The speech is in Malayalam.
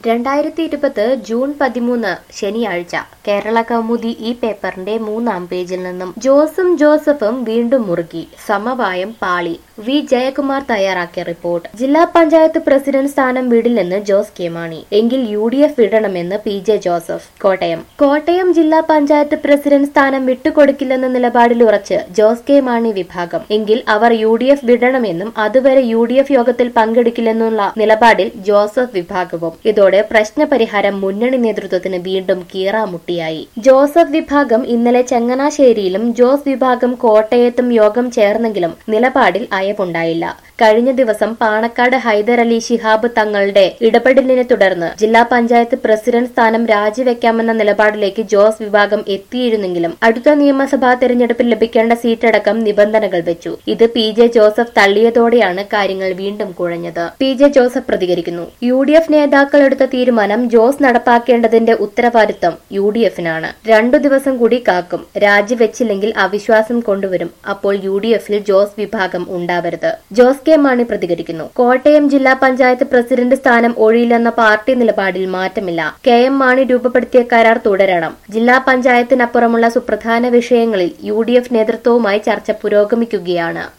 രണ്ടായിരത്തി ഇരുപത് ജൂൺ പതിമൂന്ന് ശനിയാഴ്ച കേരള കൗമുദി ഈ പേപ്പറിന്റെ മൂന്നാം പേജിൽ നിന്നും ജോസും ജോസഫും വീണ്ടും മുറുകി സമവായം പാളി വി ജയകുമാർ തയ്യാറാക്കിയ റിപ്പോർട്ട് ജില്ലാ പഞ്ചായത്ത് പ്രസിഡന്റ് സ്ഥാനം വിടില്ലെന്ന് ജോസ് കെ മാണി എങ്കിൽ യു ഡി എഫ് വിടണമെന്ന് പി ജെ ജോസഫ് കോട്ടയം കോട്ടയം ജില്ലാ പഞ്ചായത്ത് പ്രസിഡന്റ് സ്ഥാനം വിട്ടുകൊടുക്കില്ലെന്ന നിലപാടിൽ ഉറച്ച് ജോസ് കെ മാണി വിഭാഗം എങ്കിൽ അവർ യു ഡി എഫ് വിടണമെന്നും അതുവരെ യു ഡി എഫ് യോഗത്തിൽ പങ്കെടുക്കില്ലെന്നുള്ള നിലപാടിൽ ജോസഫ് വിഭാഗവും ഇതോടെ പ്രശ്നപരിഹാരം മുന്നണി നേതൃത്വത്തിന് വീണ്ടും കീറാമുട്ടിയായി ജോസഫ് വിഭാഗം ഇന്നലെ ചങ്ങനാശ്ശേരിയിലും ജോസ് വിഭാഗം കോട്ടയത്തും യോഗം ചേർന്നെങ്കിലും നിലപാടിൽ അയവുണ്ടായില്ല കഴിഞ്ഞ ദിവസം പാണക്കാട് ഹൈദരലി ശിഹാബ് തങ്ങളുടെ ഇടപെടലിനെ തുടർന്ന് ജില്ലാ പഞ്ചായത്ത് പ്രസിഡന്റ് സ്ഥാനം രാജിവെക്കാമെന്ന നിലപാടിലേക്ക് ജോസ് വിഭാഗം എത്തിയിരുന്നെങ്കിലും അടുത്ത നിയമസഭാ തെരഞ്ഞെടുപ്പിൽ ലഭിക്കേണ്ട സീറ്റടക്കം നിബന്ധനകൾ വെച്ചു ഇത് പി ജെ ജോസഫ് തള്ളിയതോടെയാണ് കാര്യങ്ങൾ വീണ്ടും കുഴഞ്ഞത് പി ജെ ജോസഫ് പ്രതികരിക്കുന്നു യു ഡി എഫ് നേതാക്കൾ എടുത്ത തീരുമാനം ജോസ് നടപ്പാക്കേണ്ടതിന്റെ ഉത്തരവാദിത്തം യു ഡി എഫിനാണ് രണ്ടു ദിവസം കൂടി കാക്കും രാജിവെച്ചില്ലെങ്കിൽ അവിശ്വാസം കൊണ്ടുവരും അപ്പോൾ യു ഡി എഫിൽ ജോസ് വിഭാഗം ഉണ്ടാവരുത് ജോസ് കെ മാണി പ്രതികരിക്കുന്നു കോട്ടയം ജില്ലാ പഞ്ചായത്ത് പ്രസിഡന്റ് സ്ഥാനം ഒഴിയില്ലെന്ന പാർട്ടി നിലപാടിൽ മാറ്റമില്ല കെ എം മാണി രൂപപ്പെടുത്തിയ കരാർ തുടരണം ജില്ലാ പഞ്ചായത്തിനപ്പുറമുള്ള സുപ്രധാന വിഷയങ്ങളിൽ യു ഡി എഫ് നേതൃത്വവുമായി ചർച്ച പുരോഗമിക്കുകയാണ്